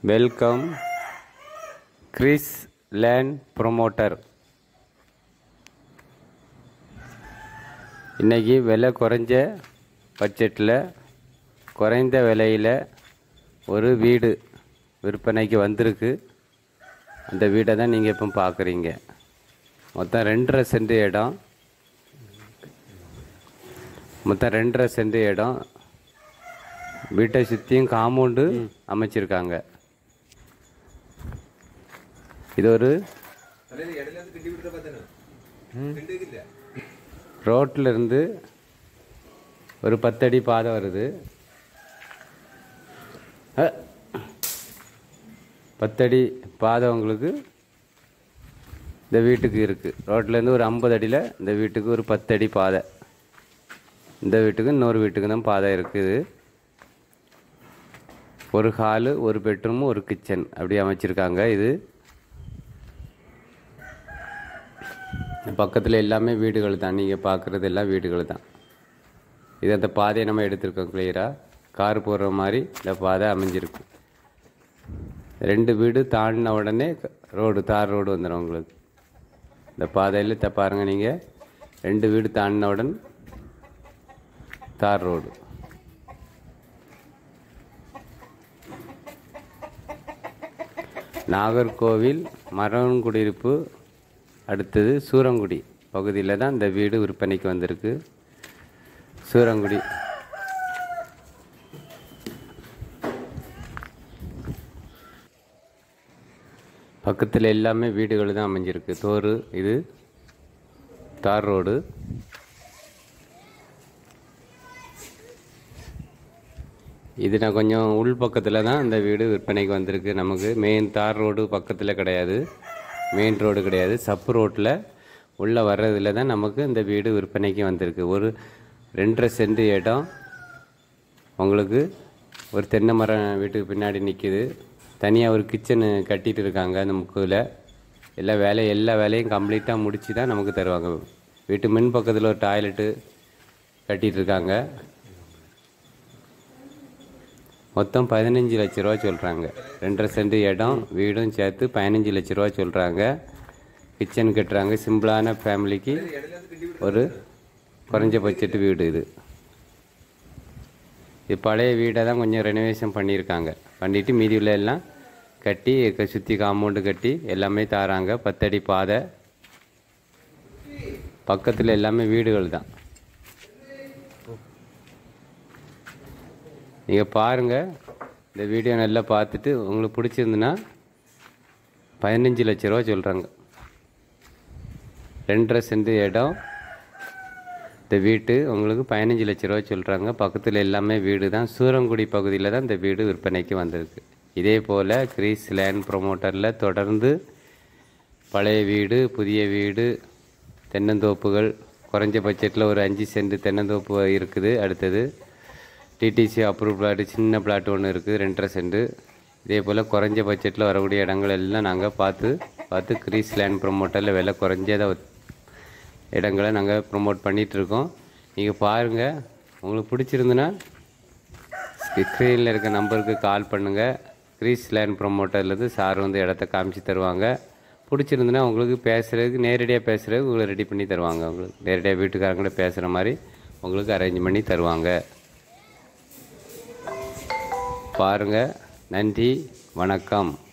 welcome Chris land promoter இன்றைக்கி விலை குறைஞ்ச பட்ஜெட்டில் குறைந்த விலையில் ஒரு வீடு விற்பனைக்கு வந்திருக்கு அந்த வீடை தான் நீங்கள் இப்போ பார்க்குறீங்க மொத்தம் ரெண்டரை சென்ட் இடம் மொத்தம் ரெண்டரை சென்ட் இடம் வீட்டை சுற்றியும் காம்பவுண்டு அமைச்சிருக்காங்க இது ஒரு ரோட்டில் இருந்து ஒரு பத்தடி பாதை வருது அ, பத்தடி பாதை உங்களுக்கு இந்த வீட்டுக்கு இருக்குது ரோட்லேருந்து ஒரு ஐம்பது அடியில் இந்த வீட்டுக்கு ஒரு பத்தடி பாதை இந்த வீட்டுக்கு இன்னொரு வீட்டுக்கு தான் பாதை இருக்குது ஒரு ஹாலு ஒரு பெட்ரூமு ஒரு கிச்சன் அப்படி அமைச்சிருக்காங்க இது பக்கத்தில் எல்லாமே வீடுகள் தான் நீங்கள் பார்க்குறது எல்லாம் வீடுகள் தான் இது அந்த பாதையை நம்ம எடுத்திருக்கோம் கிளியராக கார் போகிற மாதிரி இந்த பாதை அமைஞ்சிருக்கு ரெண்டு வீடு தாண்டின உடனே ரோடு தார் ரோடு வந்துடும் உங்களுக்கு இந்த பாதையில் த பாருங்கள் நீங்கள் ரெண்டு வீடு தாண்டின உடன் தார் ரோடு நாகர்கோவில் மரவன் குடியிருப்பு அடுத்தது சூரங்குடி பகுதியில் தான் இந்த வீடு விற்பனைக்கு வந்திருக்கு சூரங்குடி பக்கத்தில் எல்லாமே வீடுகள் தான் அமைஞ்சிருக்கு தோறு இது தார் ரோடு இது நான் கொஞ்சம் உள் பக்கத்தில் தான் இந்த வீடு விற்பனைக்கு வந்திருக்கு நமக்கு மெயின் தார் ரோடு பக்கத்தில் கிடையாது மெயின் ரோடு கிடையாது சப்பு ரோட்டில் உள்ளே வர்றதுல தான் நமக்கு இந்த வீடு விற்பனைக்கு வந்திருக்கு ஒரு ரெண்டரை சென்ட் இடம் உங்களுக்கு ஒரு தென்னை மரம் வீட்டுக்கு பின்னாடி நிற்கிது தனியாக ஒரு கிச்சனு கட்டிட்டு இருக்காங்க அந்த முக்கில் எல்லா வேலையும் எல்லா வேலையும் கம்ப்ளீட்டாக முடித்து தான் நமக்கு தருவாங்க வீட்டு மின் பக்கத்தில் ஒரு டாய்லெட்டு கட்டிட்டு இருக்காங்க மொத்தம் பதினஞ்சு லட்ச ரூபா சொல்கிறாங்க ரெண்டரை சென்ட் இடம் வீடும் சேர்த்து பதினஞ்சு லட்ச ரூபா சொல்கிறாங்க கிச்சன் கட்டுறாங்க சிம்பிளான ஃபேமிலிக்கு ஒரு குறைஞ்ச பட்ஜெட் வீடு இது இது பழைய வீடை தான் கொஞ்சம் ரெனோவேஷன் பண்ணியிருக்காங்க பண்ணிவிட்டு மீதி உள்ள எல்லாம் கட்டி சுற்றி காம்பவுண்டு கட்டி எல்லாமே தாராங்க பத்தடி பாதை பக்கத்தில் எல்லாமே வீடுகள் தான் நீங்கள் பாருங்கள் இந்த வீடியோ நல்லா பார்த்துட்டு உங்களுக்கு பிடிச்சிருந்துன்னா பதினஞ்சு லட்ச ரூபா சொல்கிறாங்க ரெண்டரை சென்ட் இடம் இந்த வீட்டு உங்களுக்கு பதினஞ்சு லட்ச ரூபா சொல்கிறாங்க பக்கத்தில் எல்லாமே வீடு தான் சூரங்குடி பகுதியில் தான் இந்த வீடு விற்பனைக்கு வந்திருக்கு இதே போல் கிரீஸ் லேண்ட் ப்ரொமோட்டரில் தொடர்ந்து பழைய வீடு புதிய வீடு தென்னந்தோப்புகள் குறைஞ்ச பட்ஜெட்டில் ஒரு அஞ்சு சென்ட் தென்னந்தோப்பு இருக்குது அடுத்தது டிடிசி அப்ரூவ் பிளாட்டு சின்ன பிளாட் ஒன்று இருக்குது ரெண்டரை சென்ட் இதே போல் குறைஞ்ச பட்ஜெட்டில் வரக்கூடிய இடங்கள் எல்லாம் நாங்கள் பார்த்து பார்த்து கிரீஸ் லேண்ட் ப்ரொமோட்டரில் விலை குறைஞ்சத இடங்களை நாங்கள் ப்ரொமோட் பண்ணிகிட்ருக்கோம் நீங்கள் பாருங்கள் உங்களுக்கு பிடிச்சிருந்துன்னா ஸ்க்ரீனில் இருக்க நம்பருக்கு கால் பண்ணுங்கள் கிரீஸ் லேண்ட் ப்ரொமோட்டர்லேருந்து சார் வந்து இடத்த காமிச்சு தருவாங்க பிடிச்சிருந்துன்னா உங்களுக்கு பேசுகிறதுக்கு நேரடியாக பேசுகிறதுக்கு உங்களுக்கு ரெடி பண்ணி தருவாங்க உங்களுக்கு நேரடியாக வீட்டுக்காரங்கள பேசுகிற மாதிரி உங்களுக்கு அரேஞ்ச் பண்ணி தருவாங்க பாருங்கள் நன்றி வணக்கம்